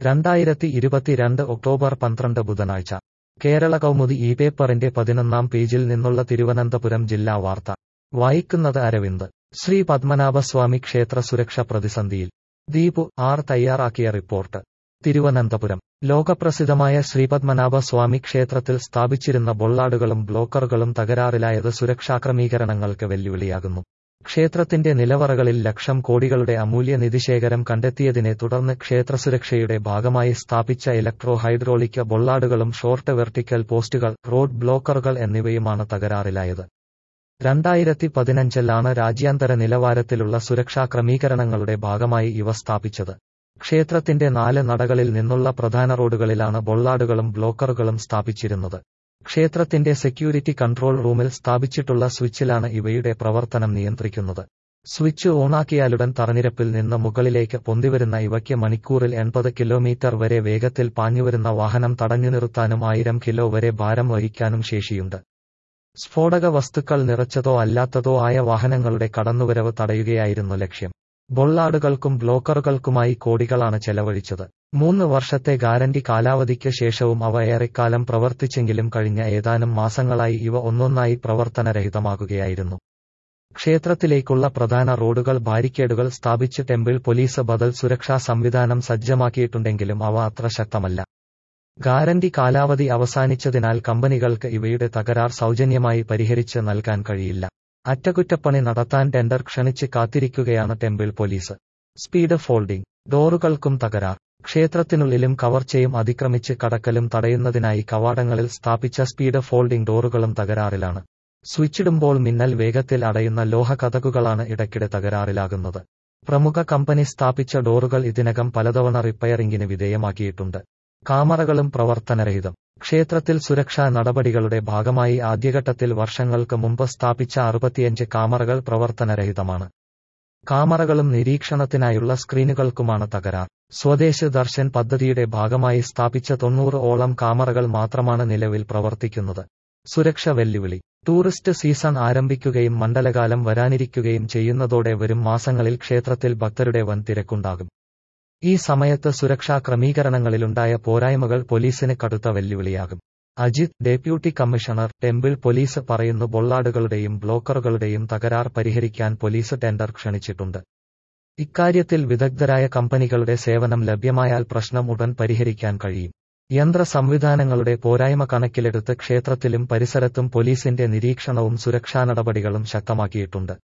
രണ്ടായിരത്തി ഇരുപത്തിരണ്ട് ഒക്ടോബർ പന്ത്രണ്ട് ബുധനാഴ്ച കേരള കൗമുദി ഈ പേപ്പറിന്റെ പതിനൊന്നാം പേജിൽ നിന്നുള്ള തിരുവനന്തപുരം ജില്ലാ വാർത്ത വായിക്കുന്നത് അരവിന്ദ് ശ്രീ പത്മനാഭസ്വാമി ക്ഷേത്ര സുരക്ഷ പ്രതിസന്ധിയിൽ ദീപു ആർ തയ്യാറാക്കിയ റിപ്പോർട്ട് തിരുവനന്തപുരം ലോകപ്രസിദ്ധമായ ശ്രീപത്മനാഭ സ്വാമി ക്ഷേത്രത്തിൽ സ്ഥാപിച്ചിരുന്ന ബൊള്ളാടുകളും ബ്ലോക്കറുകളും തകരാറിലായത് സുരക്ഷാക്രമീകരണങ്ങൾക്ക് വെല്ലുവിളിയാകുന്നു ക്ഷേത്രത്തിന്റെ നിലവറകളിൽ ലക്ഷം കോടികളുടെ അമൂല്യ നിധിശേഖരം കണ്ടെത്തിയതിനെ തുടർന്ന് ക്ഷേത്രസുരക്ഷയുടെ ഭാഗമായി സ്ഥാപിച്ച ഇലക്ട്രോ ഹൈഡ്രോളിക് ബൊള്ളാടുകളും ഷോർട്ട് വെർട്ടിക്കൽ പോസ്റ്റുകൾ റോഡ് ബ്ലോക്കറുകൾ എന്നിവയുമാണ് തകരാറിലായത് രണ്ടായിരത്തി പതിനഞ്ചിലാണ് രാജ്യാന്തര നിലവാരത്തിലുള്ള സുരക്ഷാ ക്രമീകരണങ്ങളുടെ ഭാഗമായി ഇവ സ്ഥാപിച്ചത് ക്ഷേത്രത്തിന്റെ നാല് നടകളിൽ നിന്നുള്ള പ്രധാന റോഡുകളിലാണ് ബൊള്ളാടുകളും ബ്ലോക്കറുകളും സ്ഥാപിച്ചിരുന്നത് ക്ഷേത്രത്തിന്റെ സെക്യൂരിറ്റി കൺട്രോൾ റൂമിൽ സ്ഥാപിച്ചിട്ടുള്ള സ്വിച്ചിലാണ് ഇവയുടെ പ്രവർത്തനം നിയന്ത്രിക്കുന്നത് സ്വിച്ച് ഓണാക്കിയാലുടൻ തറനിരപ്പിൽ നിന്ന് മുകളിലേക്ക് പൊന്തിവരുന്ന ഇവയ്ക്ക് മണിക്കൂറിൽ എൺപത് കിലോമീറ്റർ വരെ വേഗത്തിൽ പാഞ്ഞുവരുന്ന വാഹനം തടഞ്ഞു നിർത്താനും ആയിരം കിലോ വരെ ഭാരം വഹിക്കാനും ശേഷിയുണ്ട് സ്ഫോടക വസ്തുക്കൾ നിറച്ചതോ അല്ലാത്തതോ ആയ വാഹനങ്ങളുടെ കടന്നുവരവ് തടയുകയായിരുന്നു ലക്ഷ്യം ബൊള്ളാടുകൾക്കും ബ്ലോക്കറുകൾക്കുമായി കോടികളാണ് ചെലവഴിച്ചത് മൂന്ന് വർഷത്തെ ഗ്യാരണ്ടി കാലാവധിക്ക് ശേഷവും അവ ഏറെക്കാലം പ്രവർത്തിച്ചെങ്കിലും കഴിഞ്ഞ ഏതാനും മാസങ്ങളായി ഇവ ഒന്നൊന്നായി പ്രവർത്തനരഹിതമാകുകയായിരുന്നു ക്ഷേത്രത്തിലേക്കുള്ള പ്രധാന റോഡുകൾ ബാരിക്കേഡുകൾ സ്ഥാപിച്ച് ടെമ്പിൾ പോലീസ് ബദൽ സുരക്ഷാ സംവിധാനം സജ്ജമാക്കിയിട്ടുണ്ടെങ്കിലും അവ അത്ര ശക്തമല്ല ഗ്യാരണ്ടി കാലാവധി അവസാനിച്ചതിനാൽ കമ്പനികൾക്ക് ഇവയുടെ തകരാർ സൗജന്യമായി പരിഹരിച്ച് നൽകാൻ കഴിയില്ല അറ്റകുറ്റപ്പണി നടത്താൻ ടെൻഡർ ക്ഷണിച്ച് കാത്തിരിക്കുകയാണ് ടെമ്പിൾ പോലീസ് സ്പീഡ് ഫോൾഡിംഗ് ഡോറുകൾക്കും തകരാർ ക്ഷേത്രത്തിനുള്ളിലും കവർച്ചയും അതിക്രമിച്ച് കടക്കലും തടയുന്നതിനായി കവാടങ്ങളിൽ സ്ഥാപിച്ച സ്പീഡ് ഫോൾഡിംഗ് ഡോറുകളും തകരാറിലാണ് സ്വിച്ചിടുമ്പോൾ മിന്നൽ വേഗത്തിൽ അടയുന്ന ലോഹ കതകുകളാണ് ഇടയ്ക്കിടെ തകരാറിലാകുന്നത് പ്രമുഖ കമ്പനി സ്ഥാപിച്ച ഡോറുകൾ ഇതിനകം പലതവണ റിപ്പയറിംഗിന് വിധേയമാക്കിയിട്ടുണ്ട് കാമറകളും പ്രവർത്തനരഹിതം ക്ഷേത്രത്തിൽ സുരക്ഷാ നടപടികളുടെ ഭാഗമായി ആദ്യഘട്ടത്തിൽ വർഷങ്ങൾക്ക് മുമ്പ് സ്ഥാപിച്ച അറുപത്തിയഞ്ച് കാമറകൾ പ്രവർത്തനരഹിതമാണ് കാമറകളും നിരീക്ഷണത്തിനായുള്ള സ്ക്രീനുകൾക്കുമാണ് തകരാർ സ്വദേശ് ദർശൻ പദ്ധതിയുടെ ഭാഗമായി സ്ഥാപിച്ച തൊണ്ണൂറ് ഓളം കാമറകൾ മാത്രമാണ് നിലവിൽ പ്രവർത്തിക്കുന്നത് സുരക്ഷ വെല്ലുവിളി ടൂറിസ്റ്റ് സീസൺ ആരംഭിക്കുകയും മണ്ഡലകാലം വരാനിരിക്കുകയും ചെയ്യുന്നതോടെ വരും മാസങ്ങളിൽ ക്ഷേത്രത്തിൽ ഭക്തരുടെ വൻ തിരക്കുണ്ടാകും ഈ സമയത്ത് സുരക്ഷാ ക്രമീകരണങ്ങളിലുണ്ടായ പോരായ്മകൾ പോലീസിന് കടുത്ത വെല്ലുവിളിയാകും Ajith deputy commissioner temple police പറയുന്നു ബൊള്ളാടുകളുടെയും ബ്ലോക്കറുകളുടെയും തകരാർ പരിഹരിക്കാൻ പോലീസ് ടെൻഡർ ക്ഷണിച്ചിട്ടുണ്ട് ഇക്കാര്യത്തിൽ വിദഗ്ധരായ കമ്പനികളുടെ സേവനം ലഭ്യമായാൽ പ്രശ്നം ഉടൻ പരിഹരിക്കാൻ കഴിയും യന്ത്ര സംവിധാനങ്ങളുടെ പോരായ്മ കണക്കിലെടുത്ത് ക്ഷേത്രത്തിലും പരിസരത്തും പോലീസിന്റെ നിരീക്ഷണവും സുരക്ഷാ നടപടികളും ശക്തമാക്കിയിട്ടുണ്ട്